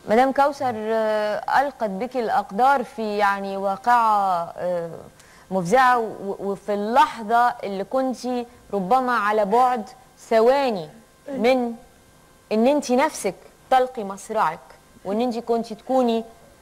مدام كوثر آه، ألقت بك الأقدار في يعني واقعة آه، مفزعة و- وفي اللحظة اللي كنت ربما على بعد ثواني من ان انت نفسك تلقي مصرعك وان انت كنت تكوني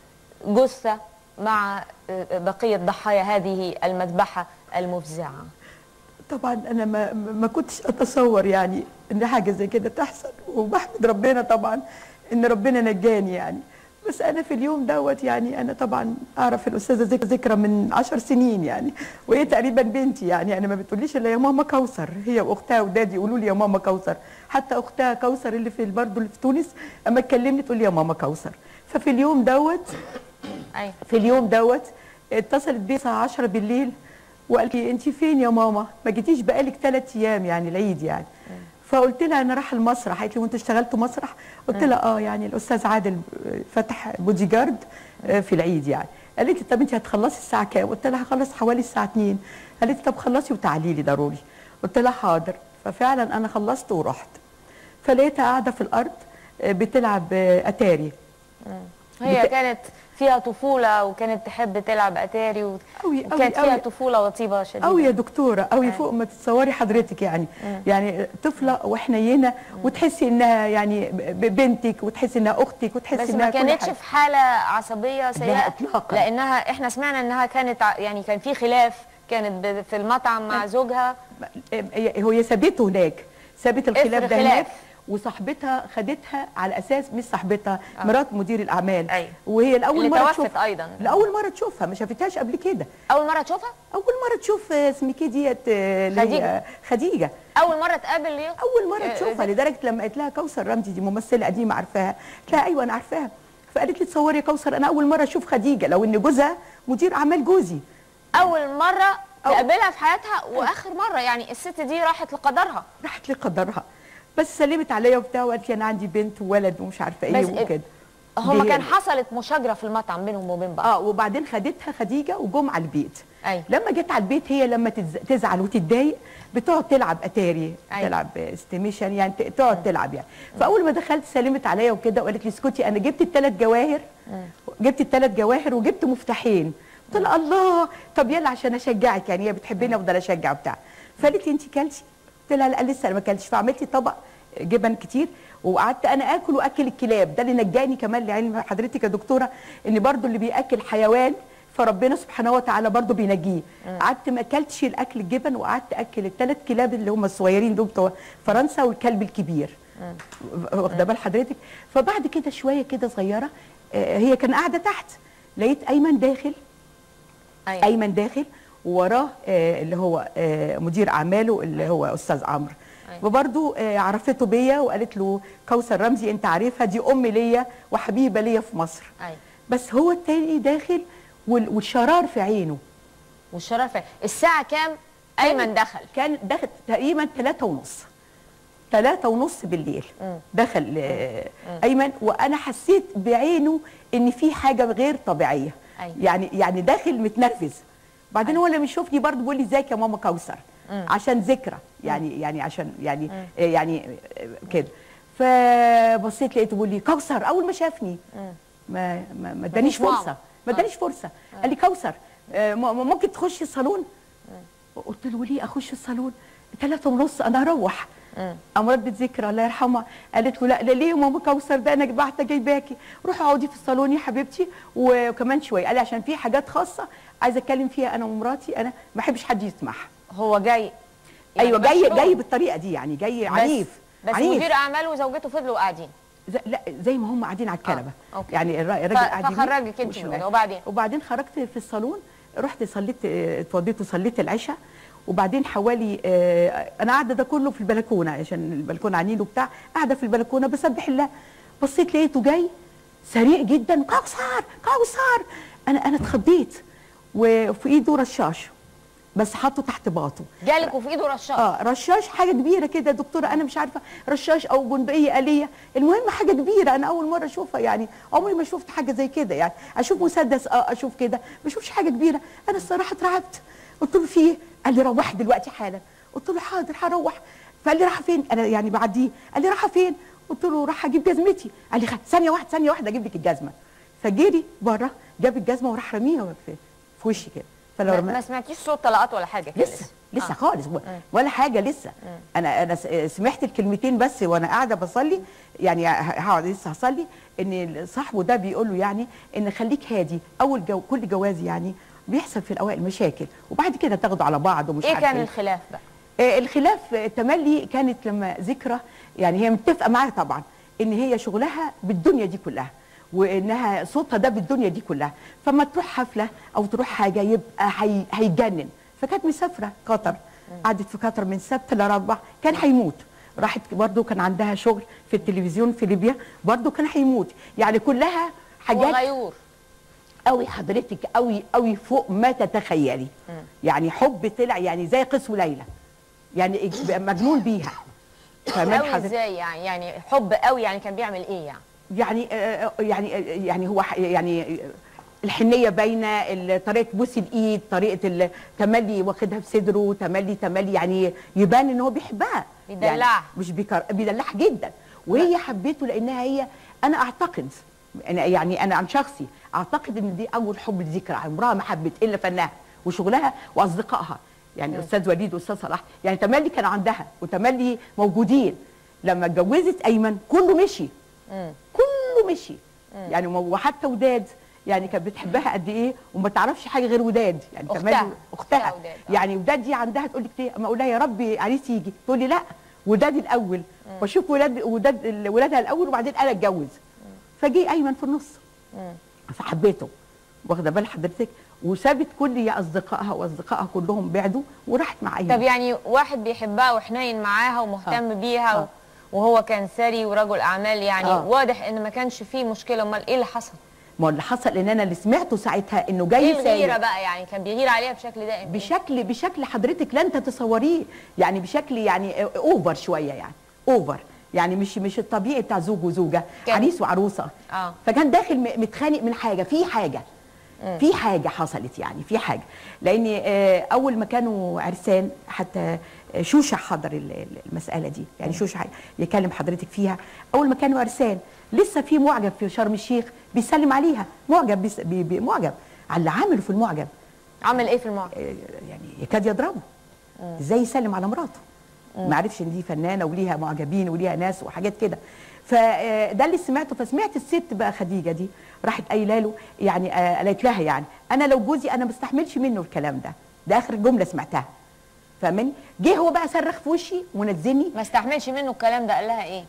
جثة مع آه، بقية ضحايا هذه المذبحة المفزعة طبعا انا ما ما كنتش اتصور يعني ان حاجه زي كده تحصل وبحمد ربنا طبعا ان ربنا نجاني يعني بس انا في اليوم دوت يعني انا طبعا اعرف الاستاذه ذك- ذكرى من عشر سنين يعني وهي تقريبا بنتي يعني انا ما بتقوليش الا يا ماما كوثر هي واختها ودادي يقولوا لي يا ماما كوثر حتى اختها كوثر اللي في برضه اللي في تونس اما تكلمني تقول لي يا ماما كوثر ففي اليوم دوت أي. في اليوم دوت اتصلت بي الساعه 10 بالليل وقالت لي انت فين يا ماما ما جيتيش بقالك ثلاث ايام يعني العيد يعني فقلت لها انا رايحه المسرح قالت لي وانت اشتغلت مسرح قلت لها اه يعني الاستاذ عادل فتح بودي جارد آه، في العيد يعني قالت لي طب انت هتخلصي الساعه كام قلت لها هخلص حوالي الساعه 2 قالت لي طب خلصي وتعالي لي ضروري قلت لها حاضر ففعلا انا خلصت ورحت فلقيتها قاعده في الارض آه، بتلعب آه، اتاري هي بت- كانت فيها طفولة وكانت تحب تلعب أتاري و... أوي- وكانت أوي- فيها أوي. طفولة وطيبة شديدة قوي يا دكتوره قوي أي. فوق ما تتصوري حضرتك يعني يعني طفله وحنينه وتحسي انها يعني ب- بنتك وتحسي انها اختك وتحسي بس انها ما كل كانتش حاجة. في حالة عصبية سيئة إطلاقاً. لأنها إحنا سمعنا إنها كانت ع- يعني كان في خلاف كانت ب- في المطعم مع زوجها هي هي سابته هناك سابت الخلاف افرض ده هناك خلاف. وصاحبتها خدتها على اساس مش صاحبتها مرات مدير الاعمال أيوة. وهي الاول اللي مره توفت تشوفها أيضاً. لاول مره تشوفها ما شافتهاش قبل كده أول مرة تشوفها؟ اول مره تشوف آه، اسمك إيه ديت آه، اللي هي خديجة. خديجه أول مرة تقابل ليه؟ اول مره آه، تشوفها آه، لدرجه لما قالت لها كوثر رمزي دي ممثله قديمه عارفاها قلت لها ايوه انا عارفاها فقالت لي تصوري يا كوثر انا اول مره اشوف خديجه لو ان جوزها مدير اعمال جوزي أول مرة أو- تقابلها في حياتها وآخر مرة يعني الست دي راحت لقدرها راحت لقدرها بس سلمت عليا وبتاع وقالت لي انا عندي بنت وولد ومش عارفه ايه بس وكده هما دي- كان حصلت مشاجرة في المطعم بينهم وبين بعض اه وبعدين خدتها خديجه وجم على البيت أيوة. لما جت على البيت هي لما تز- تزعل وتتضايق بتقعد تلعب اتاري أيوة. تلعب استيميشن يعني ت- تقعد تلعب يعني فاول ما دخلت سلمت عليا وكده وقالت لي اسكتي انا جبت الثلاث جواهر جبت الثلاث جواهر وجبت مفتاحين قلت لها الله طب يلا عشان اشجعك يعني هي بتحبني افضل اشجع وبتاع فقالت لي انت كلتي قلت لها لا لسه انا ما كلتش فعملت لي طبق جبن كتير وقعدت انا اكل واكل الكلاب ده اللي نجاني كمان لعلم حضرتك يا دكتوره ان برضو اللي بياكل حيوان فربنا سبحانه وتعالى برضو بينجيه قعدت ما اكلتش الاكل الجبن وقعدت اكل الثلاث كلاب اللي هم الصغيرين دول بتوع فرنسا والكلب الكبير واخده بال حضرتك فبعد كده شويه كده صغيره آه، هي كان قاعده تحت لقيت ايمن داخل أيوة. ايمن داخل ووراه آه، اللي هو آه، مدير اعماله اللي هو استاذ عمرو أيوة. وبرده عرفته بيا وقالت له كوثر رمزي انت عارفها دي ام ليا وحبيبه ليا في مصر أيوة. بس هو التاني داخل وال- والشرار في عينه والشرف الساعة كام أيمن دخل كان دخل تقريبا ثلاثة ونص ثلاثة ونص بالليل دخل آه، ايمن وانا حسيت بعينه ان في حاجه غير طبيعيه أيوة. يعني يعني داخل متنرفز بعدين هو لما يشوفني برضه بيقول لي ازيك يا ماما كوثر عشان ذكرى يعني يعني عشان يعني آه، يعني آه، كده فبصيت لقيته بيقول لي كوثر اول ما شافني ما ما ما ادانيش مفيش ماما. فرصه ما ادانيش فرصه قال لي كوثر آه، م- م- ممكن تخشي الصالون قلت له ليه اخش الصالون ثلاثة ونص انا هروح قام ردت ذكرى الله يرحمها قالت له لا لا ليه يا ماما كوثر ده انا بعت جايباكي روحي اقعدي في الصالون يا حبيبتي وكمان شويه قال لي عشان في حاجات خاصه عايزه اتكلم فيها انا ومراتي انا ما بحبش حد يسمعها هو جاي يعني ايوه جاي مشهور. جاي بالطريقه دي يعني جاي عنيف بس عنيف مدير أعماله وزوجته فضلوا قاعدين زي لا زي ما هم قاعدين على الكنبه آه، أوكي. يعني الر- الراجل ف- قاعد يمين فخرجك انت وشمال. منه، وبعدين؟ وبعدين خرجت في الصالون رحت صليت آه، اتوضيت وصليت العشاء وبعدين حوالي آه، انا قاعده ده كله في البلكونه عشان البلكونه عنين وبتاع قاعده في البلكونه بسبح الله بصيت لقيته جاي سريع جدا كوثر كوثر انا انا اتخضيت وفي ايده رشاش بس حاطه تحت باطه جالك وفي ايده رشاش اه رشاش حاجه كبيره كده يا دكتوره انا مش عارفه رشاش او جندقيه اليه المهم حاجه كبيره انا اول مره اشوفها يعني عمري ما شفت حاجه زي كده يعني اشوف مسدس اه اشوف كده ما اشوفش حاجه كبيره انا الصراحه اترعبت قلت له في ايه قال لي روحي دلوقتي حالا قلت له حاضر هروح فقال لي رايحه فين انا يعني بعديه قال لي رايحه فين قلت له راح اجيب جزمتي قال لي خ- ثانيه واحده ثانيه واحده اجيب لك الجزمه فجري بره جاب الجزمه وراح رميها في, في وشي كده فلو ما, رمى ما سمعتيش صوت طلقات ولا حاجه كده لسه لسه آه. خالص و- ولا حاجه لسه انا انا س- سمعت الكلمتين بس وانا قاعده بصلي يعني ه- هقعد لسه هصلي ان صاحبه ده بيقول له يعني ان خليك هادي اول جو كل جواز يعني بيحصل في الاوائل مشاكل وبعد كده تاخدوا على بعض ومش ايه عارفة كان الخلاف بقى آه، الخلاف آه، تملي كانت لما ذكرى يعني هي متفقه معايا طبعا ان هي شغلها بالدنيا دي كلها وانها صوتها ده بالدنيا دي كلها فما تروح حفله او تروح حاجه يبقى هي- هيتجنن فكانت مسافره قطر قعدت في قطر من سبت لربع كان هيموت راحت برضه كان عندها شغل في التلفزيون في ليبيا برضه كان هيموت يعني كلها هو حاجات غيور قوي حضرتك قوي قوي فوق ما تتخيلي يعني حب طلع يعني زي قيس وليلى يعني بقى مجنون بيها فاهمين قوي حضرتك ازاي يعني يعني حب قوي يعني كان بيعمل ايه يعني يعني آه، يعني آه، يعني هو ح- يعني آه، الحنيه باينه ال- طريقه بوس الايد طريقه التملي واخدها في صدره تملي تملي يعني يبان ان هو بيحبها بيدلعها. يعني مش بيكر... بيدلعها جدا وهي حبيته لانها هي انا اعتقد انا يعني انا عن شخصي اعتقد ان دي اول حب لذكرى عمرها ما حبت الا فنها وشغلها واصدقائها يعني استاذ وليد واستاذ صلاح يعني تملي كان عندها وتملي موجودين لما اتجوزت ايمن كله مشي كله مشي يعني وم- وحتى وداد يعني كانت بتحبها قد ايه وما تعرفش حاجه غير وداد يعني أختها. تملي أختها اختها وداد، آه. يعني وداد دي عندها تقول لك ايه اما اقول لها يا ربي عريس يجي تقول لي لا وداد الاول واشوف ولاد وداد ال- ولادها الاول وبعدين انا اتجوز فجي ايمن في النص فحبيته واخده بال حضرتك وسابت كل يا اصدقائها واصدقائها كلهم بعدوا وراحت مع ايمن طب يعني واحد بيحبها وحنين معاها ومهتم آه. بيها آه. وهو كان ثري ورجل اعمال يعني آه. واضح ان ما كانش فيه مشكله امال ايه اللي حصل ما هو اللي حصل ان انا اللي سمعته ساعتها انه جاي ايه الغيره سايق. بقى يعني كان بيغير عليها بشكل دائم بشكل بشكل حضرتك لن تتصوريه يعني بشكل يعني اوفر شويه يعني اوفر يعني مش مش الطبيعي بتاع زوج وزوجه كان- عريس وعروسه آه. فكان داخل م- متخانق من حاجه في حاجه في حاجه حصلت يعني في حاجه لان آه، اول ما كانوا عرسان حتى آه، شوشه حضر ال- ال- المساله دي يعني شوشه ح- يكلم حضرتك فيها اول ما كانوا عرسان لسه في معجب في شرم الشيخ بيسلم عليها معجب بيس- بي بي معجب على اللي عمله في المعجب عمل ايه في المعجب يعني يكاد يضربه ازاي يسلم على مراته ما عرفش ان دي فنانه وليها معجبين وليها ناس وحاجات كده فده اللي سمعته فسمعت الست بقى خديجه دي راحت قايله له يعني آه، قالت لها يعني انا لو جوزي انا ما استحملش منه الكلام ده ده اخر جمله سمعتها فاهماني جه هو بقى صرخ في وشي ونزلني ما استحملش منه الكلام ده قال لها ايه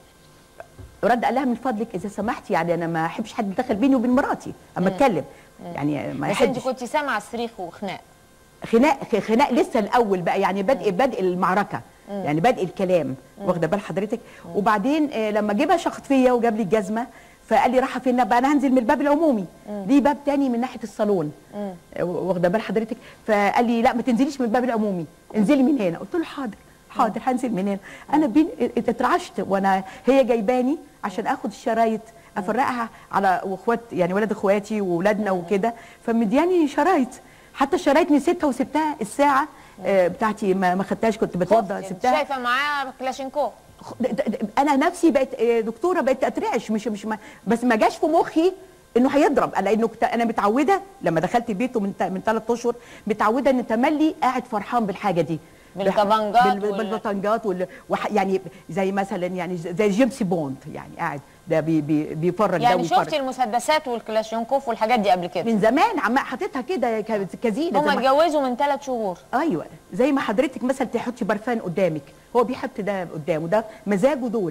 رد قال لها من فضلك اذا سمحتي يعني انا ما احبش حد يدخل بيني وبين مراتي اما اتكلم يعني ما بس انت يحبش كنت سامعه صريخ وخناق خناق خناق لسه الاول بقى يعني بدء بدء المعركه يعني بدء الكلام واخده بال حضرتك وبعدين آه، لما جه شخط فيا وجاب لي الجزمه فقال لي رايحه فين بقى انا هنزل من الباب العمومي ليه باب تاني من ناحيه الصالون آه، واخده بال حضرتك فقال لي لا ما تنزليش من الباب العمومي انزلي من هنا قلت له حاضر حاضر هنزل من هنا انا بين اترعشت وانا هي جايباني عشان اخد الشرايط افرقها على واخوات يعني ولاد اخواتي واولادنا وكده فمدياني شرايط حتى الشرايط نسيتها وسبتها الساعه آه، بتاعتي ما ما خدتهاش كنت بتوضى خفت. سبتها شايفه معاه كلاشينكوف د- د- د- انا نفسي بقت آه، دكتوره بقت اترعش مش مش ما بس ما جاش في مخي انه هيضرب لانه كت- انا متعوده لما دخلت بيته من تا- من ثلاث اشهر متعوده ان تملي قاعد فرحان بالحاجه دي بالكمانجات بال- وال- بالبطنجات وال... وح... يعني زي مثلا يعني زي جيمس بوند يعني قاعد ده بي... بي... بيفرج ده يعني ويفرج شفتي المسدسات والكلاشينكوف والحاجات دي قبل كده من زمان عم حاططها كده ك- كزينه هم زي ما- اتجوزوا من ثلاث شهور ايوه زي ما حضرتك مثلا تحطي برفان قدامك هو بيحط ده قدامه ده مزاجه دول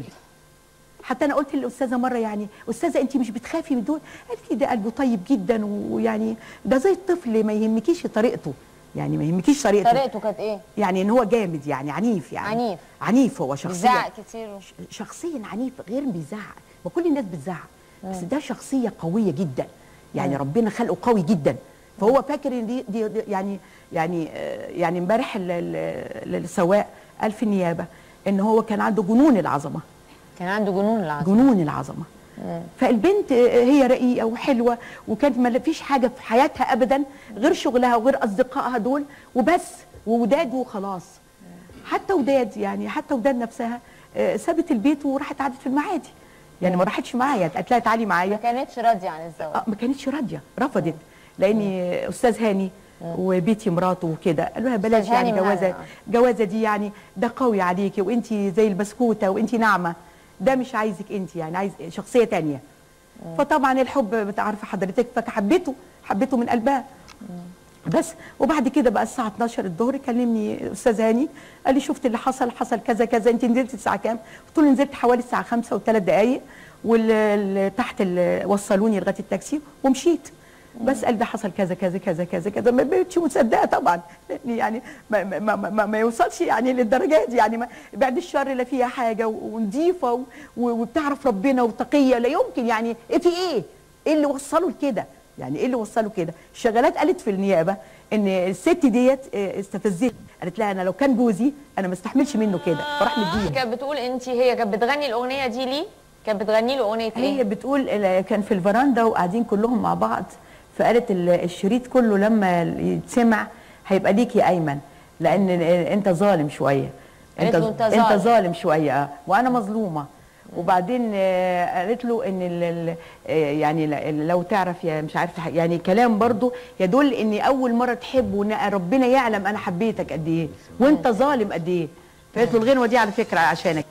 حتى انا قلت للاستاذه مره يعني استاذه انت مش بتخافي من دول قالت لي ده قلبه طيب جدا ويعني ده زي الطفل ما يهمكيش طريقته يعني ما يهمكيش طريقته طريقته كانت ايه يعني ان هو جامد يعني عنيف يعني عنيف. عنيف هو شخصيا بيزعق كتير و- شخصيا عنيف غير بيزعق ما كل الناس بتزعق بس ده شخصيه قويه جدا يعني ربنا خلقه قوي جدا فهو فاكر ان دي, دي, دي يعني يعني آه، يعني امبارح ال- ال- السواق قال في النيابه ان هو كان عنده جنون العظمه كان عنده جنون العظم جنون العظمه فالبنت آه، هي رقيقه وحلوه وكانت ما فيش حاجه في حياتها ابدا غير شغلها وغير اصدقائها دول وبس ووداد وخلاص حتى وداد يعني حتى وداد نفسها آه، سابت البيت وراحت قعدت في المعادي يعني ما راحتش معايا قالت لها تعالي ما معايا كانتش راضيه عن الزواج اه ما كانتش راضيه رفضت لاني استاذ هاني وبيتي مراته وكده قالوا لها بلاش أستاذ هاني يعني من جوازه هنا. جوازه دي يعني ده قوي عليكي وانت زي البسكوته وانت ناعمه ده مش عايزك انت يعني عايز شخصيه تانية فطبعا الحب بتعرف حضرتك فحبيته حبيته من قلبها بس وبعد كده بقى الساعه 12 الظهر كلمني استاذ هاني قال لي شفت اللي حصل حصل كذا كذا انت نزلت الساعه كام؟ قلت له نزلت حوالي الساعه 5 وثلاث دقائق واللي تحت اللي وصلوني لغايه التاكسي ومشيت بس قال ده حصل كذا كذا كذا كذا كذا ما بقتش مصدقه طبعا لأن يعني ما, ما, ما, ما, ما يوصلش يعني للدرجات دي يعني ما بعد الشر لا فيها حاجه و- ونظيفه و- و- وبتعرف ربنا وتقيه لا يمكن يعني ايه في ايه؟ ايه اللي وصله لكده؟ يعني ايه اللي وصله كده؟ الشغالات قالت في النيابه ان الست ديت اه، استفزتني قالت لها انا لو كان جوزي انا ما استحملش منه كده فراح مديها كانت بتقول انت هي كانت بتغني الاغنيه دي ليه كانت بتغني له اغنيه هي ايه بتقول ال- كان في الفرندا وقاعدين كلهم مع بعض فقالت ال- الشريط كله لما يتسمع هيبقى ليك يا ايمن لان ال- انت ظالم شويه قالت له أنت انت ظالم. ظالم شويه اه وانا مظلومه وبعدين آه، قالت له ان ال- ال- آه، يعني ل- لو تعرف يا مش عارفه ح- يعني كلام برضو يدل ان اول مره تحب وان ربنا يعلم انا حبيتك قد ايه وانت ظالم قد ايه فقالت له الغنوه دي على فكره عشانك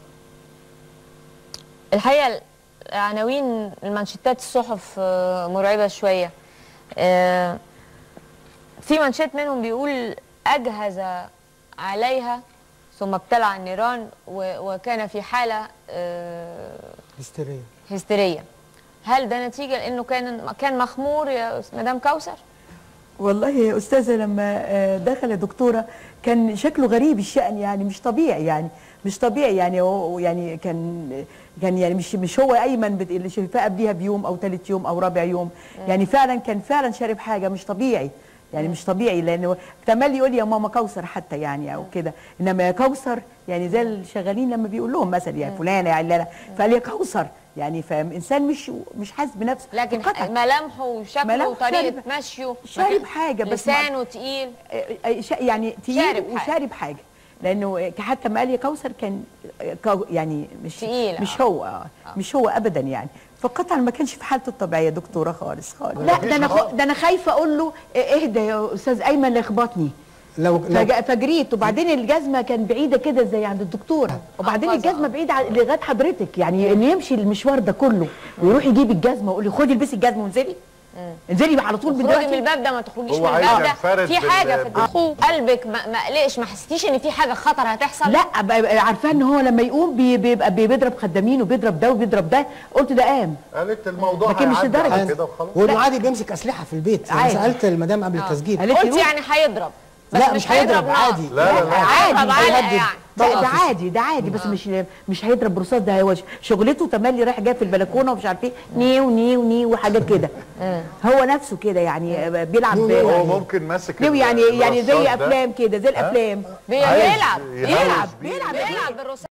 الحقيقه عناوين المانشيتات الصحف آه، مرعبه شويه آه، في مانشيت منهم بيقول اجهز عليها ثم ابتلع النيران و- وكان في حاله آه، هستيريا هستيريه هل ده نتيجه لانه كان كان مخمور يا مدام كوثر والله يا استاذه لما آه، دخل دكتوره كان شكله غريب الشأن يعني مش طبيعي يعني مش طبيعي يعني هو يعني كان كان يعني مش مش هو ايمن بت- اللي شايفاه قبليها بيوم او ثالث يوم او رابع يوم يعني فعلا كان فعلا شارب حاجه مش طبيعي يعني مش طبيعي لانه تملي يقول يا ماما كوثر حتى يعني او كده انما يا كوثر يعني زي الشغالين لما بيقول لهم مثلا يا فلانه يا علانه فقال يا كوثر يعني فاهم انسان مش مش حاسس بنفسه لكن فقط. ملامحه وشكله ملامحه وطريقه شارب- مشيه شارب حاجة بس ما- لسانه تقيل آه، شا- يعني تقيل شارب حاجة. وشارب حاجه لانه حتى ما قال يا كوثر كان كو- يعني مش تقيل، مش آه. هو آه. مش هو ابدا يعني فقطعا ما كانش في حالته الطبيعيه دكتوره خالص خالص لا ده انا خ- ده انا خايفه اقول له آه، اهدى يا استاذ ايمن لا يخبطني لو لو فج- فجريت وبعدين الجزمه كان بعيده كده زي عند الدكتوره وبعدين أنقذها. الجزمه بعيده عن- لغايه حضرتك يعني انه يمشي المشوار ده كله ويروح يجيب الجزمه ويقول لي خدي البسي الجزمه وانزلي انزلي على طول تخرجي من دلوقتي الباب ده ما تخرجيش هو من عايز الباب ده ينفرد في بال- حاجه في بال- الدخول قلبك ما ما قلقش ما حسيتيش ان في حاجه خطر هتحصل لا بقى عارفاه ان هو لما يقوم بي- بيبقى بيضرب خدامين وبيضرب ده وبيضرب ده قلت ده قام قالت الموضوع لكن مش هيعدي لدرجة. على كده وخلاص وانه عادي بيمسك اسلحه في البيت انا عادي. سالت المدام قبل التسجيل قالت لي قلت روح. يعني هيضرب بس لا مش هيضرب نار. عادي لا لا لا عادي هيضرب علقه هيهدد. يعني ده, طلقة ده في- عادي ده عادي بس مش مش هيضرب برصاص ده هو ش- شغلته تملي رايح جاي في البلكونه ومش عارف ايه نيو نيو نيو وحاجات كده هو نفسه كده يعني بيلعب نيو نيو. هو ب- ممكن ماسك نيو ال- يعني يعني زي الرصاص ده. افلام كده زي الافلام بي- عايز بيلعب يهوش بيلعب بيه. بيلعب بيلعب بالرصاص